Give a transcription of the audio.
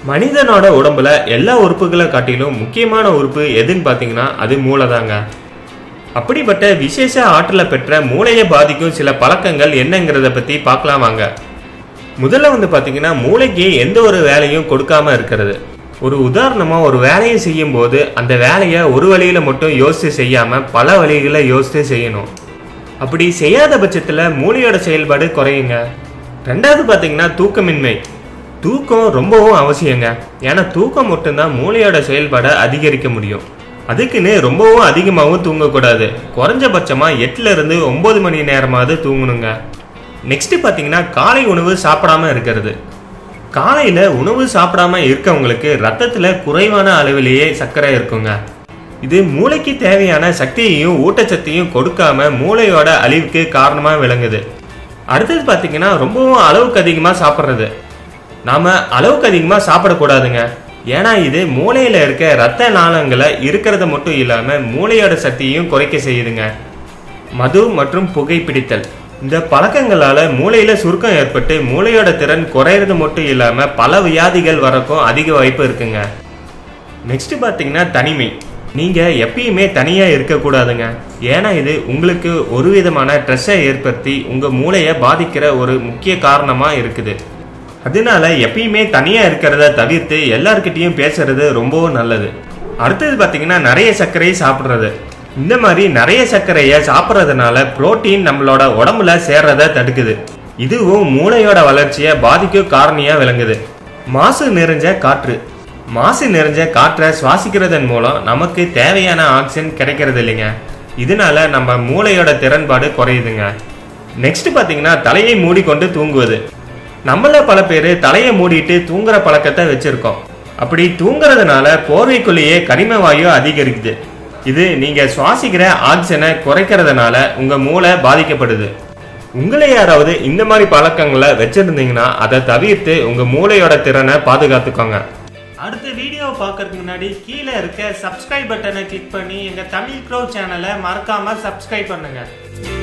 மனிதனோட உடம்புல எல்லா உறுப்புகளை காட்டிலும் முக்கியமான உறுப்பு எதுன்னு பார்த்தீங்கன்னா அது மூளை தாங்க அப்படிப்பட்ட விசேஷ ஆற்றலை பெற்ற மூளையை பாதிக்கும் சில பழக்கங்கள் என்னங்கிறத பற்றி பார்க்கலாம் வாங்க முதல்ல வந்து பார்த்தீங்கன்னா மூளைக்கு எந்த ஒரு வேலையும் கொடுக்காம இருக்கிறது ஒரு உதாரணமாக ஒரு வேலையை செய்யும் போது அந்த வேலையை ஒரு வழியில் மட்டும் யோசித்து செய்யாமல் பல வழிகளை யோசித்து செய்யணும் அப்படி செய்யாத பட்சத்தில் மூளையோட செயல்பாடு குறையுங்க ரெண்டாவது பார்த்தீங்கன்னா தூக்கமின்மை தூக்கம் ரொம்பவும் அவசியங்க ஏன்னா தூக்கம் மட்டும்தான் மூளையோட செயல்பாடை அதிகரிக்க முடியும் அதுக்குன்னு ரொம்பவும் அதிகமாகவும் தூங்கக்கூடாது குறைஞ்சபட்சமாக எட்டுல இருந்து ஒன்பது மணி நேரமாவது தூங்கணுங்க நெக்ஸ்ட் பார்த்தீங்கன்னா காலை உணவு சாப்பிடாம இருக்கிறது காலையில் உணவு சாப்பிடாம இருக்கவங்களுக்கு ரத்தத்தில் குறைவான அளவிலேயே சர்க்கரை இருக்குங்க இது மூளைக்கு தேவையான சக்தியையும் ஊட்டச்சத்தையும் கொடுக்காம மூளையோட அழிவுக்கு காரணமாக விளங்குது அடுத்தது பார்த்தீங்கன்னா ரொம்பவும் அளவுக்கு அதிகமாக சாப்பிட்றது நாம அளவுக்கு அதிகமாக சாப்பிடக்கூடாதுங்க ஏன்னா இது மூளையில இருக்க ரத்த நாளங்களை இருக்கிறத மட்டும் இல்லாம மூளையோட சக்தியையும் குறைக்க செய்யுதுங்க மது மற்றும் புகைப்பிடித்தல் இந்த பழக்கங்களால மூளையில சுருக்கம் ஏற்பட்டு மூளையோட திறன் குறையிறது மட்டும் இல்லாம பல வியாதிகள் வரக்கும் அதிக வாய்ப்பு இருக்குங்க நெக்ஸ்ட் பார்த்தீங்கன்னா தனிமை நீங்க எப்பயுமே தனியா இருக்கக்கூடாதுங்க ஏன்னா இது உங்களுக்கு ஒரு விதமான ஸ்ட்ரெஸ்ஸை ஏற்படுத்தி உங்க மூளையை பாதிக்கிற ஒரு முக்கிய காரணமா இருக்குது அதனால எப்பயுமே தனியா இருக்கிறத தவிர்த்து எல்லார்கிட்டயும் பேசுறது ரொம்பவும் நல்லது அடுத்தது பார்த்தீங்கன்னா நிறைய சர்க்கரையை சாப்பிட்றது இந்த மாதிரி நிறைய சர்க்கரையை சாப்பிட்றதுனால புரோட்டீன் நம்மளோட உடம்புல சேர்றத தடுக்குது இதுவும் மூளையோட வளர்ச்சியை பாதிக்கும் காரணியா விளங்குது மாசு நிறைஞ்ச காற்று மாசு நிறைஞ்ச காற்றை சுவாசிக்கிறதன் மூலம் நமக்கு தேவையான ஆக்சிஜன் கிடைக்கிறது இல்லைங்க இதனால நம்ம மூளையோட திறன்பாடு குறையுதுங்க நெக்ஸ்ட் பார்த்தீங்கன்னா தலையை மூடிக்கொண்டு தூங்குவது நம்மள பல பேர் தலையை மூடிட்டு தூங்குற பழக்கத்தை வச்சிருக்கோம் அப்படி தூங்குறதுனால போர்வைக்குள்ளேயே கரிம வாயு அதிகரிக்குது இது நீங்க சுவாசிக்கிற ஆக்சிஜனை குறைக்கிறதுனால உங்க மூளை பாதிக்கப்படுது உங்களை யாராவது இந்த மாதிரி பழக்கங்களை வச்சிருந்தீங்கன்னா அதை தவிர்த்து உங்க மூளையோட திறனை பாதுகாத்துக்கோங்க அடுத்த வீடியோ பார்க்கறதுக்கு முன்னாடி கீழே இருக்க சப்ஸ்கிரைப் பட்டனை கிளிக் பண்ணி எங்க தமிழ் க்ரோ சேனலை மறக்காம சப்ஸ்கிரைப் பண்ணுங்க